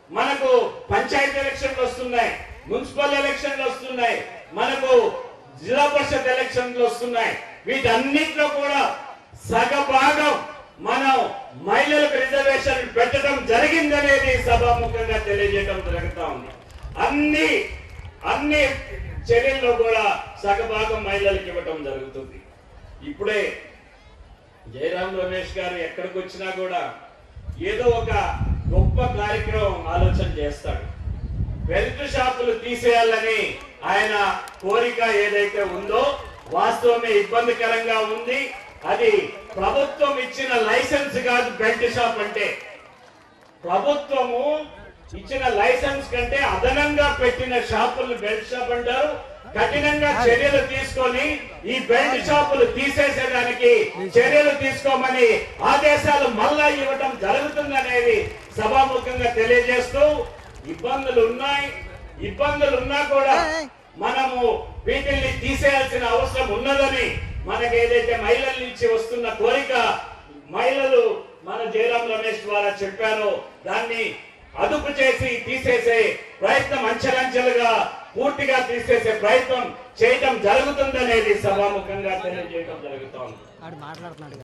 మనకు పంచాయతీ ఎలక్షన్లు వస్తున్నాయి మున్సిపల్ ఎలక్షన్లు వస్తున్నాయి మనకు జిల్లా పరిషత్ ఎలక్షన్లు వస్తున్నాయి వీటన్నిటిలో కూడా సగభాగం మనం మహిళలకు రిజర్వేషన్ పెట్టడం జరిగిందనేది సభాముఖంగా తెలియజేయడం జరుగుతా ఉంది అన్ని అన్ని చర్యల్లో కూడా సగభాగం మహిళలకు ఇవ్వటం జరుగుతుంది ఇప్పుడే జయరాం రమేష్ గారు ఎక్కడికి వచ్చినా కూడా ఏదో ఒక గొప్ప కార్యక్రమం ఆలోచన చేస్తాడు బెల్ట్ షాపులు తీసేయాలని ఆయన కోరిక ఏదైతే ఉందో వాస్తవమే ఇబ్బందికరంగా ఉంది అది ప్రభుత్వం ఇచ్చిన లైసెన్స్ కాదు బెల్ట్ షాప్ అంటే ప్రభుత్వము ఇచ్చిన లైసెన్స్ కంటే అదనంగా పెట్టిన షాపులు బెల్ట్ షాప్ అంటారు కఠినంగా చర్యలు తీసుకొని ఈ బెల్ట్ షాపులు తీసేసేదానికి చర్యలు తీసుకోమని ఆదేశాలు మళ్ళా ఇవ్వటం జరుగుతుందనేది సభాముఖంగా తెలియజేస్తూ ఇబ్బందులు ఉన్నాయి ఇబ్బందులు ఉన్నా కూడా మనము వీటిల్ని తీసేయాల్సిన అవసరం ఉన్నదని మనకి ఏదైతే మహిళల నుంచి వస్తున్న కోరిక మహిళలు మన జయరాం రమేష్ ద్వారా చెప్పారో దాన్ని అదుపు చేసి తీసేసే ప్రయత్నం అంచెలంచెలుగా పూర్తిగా తీసేసే ప్రయత్నం చేయటం జరుగుతుందనేది సభాముఖంగా తెలియజేయడం జరుగుతోంది ఆడు మాట్లాడుతున్నాడు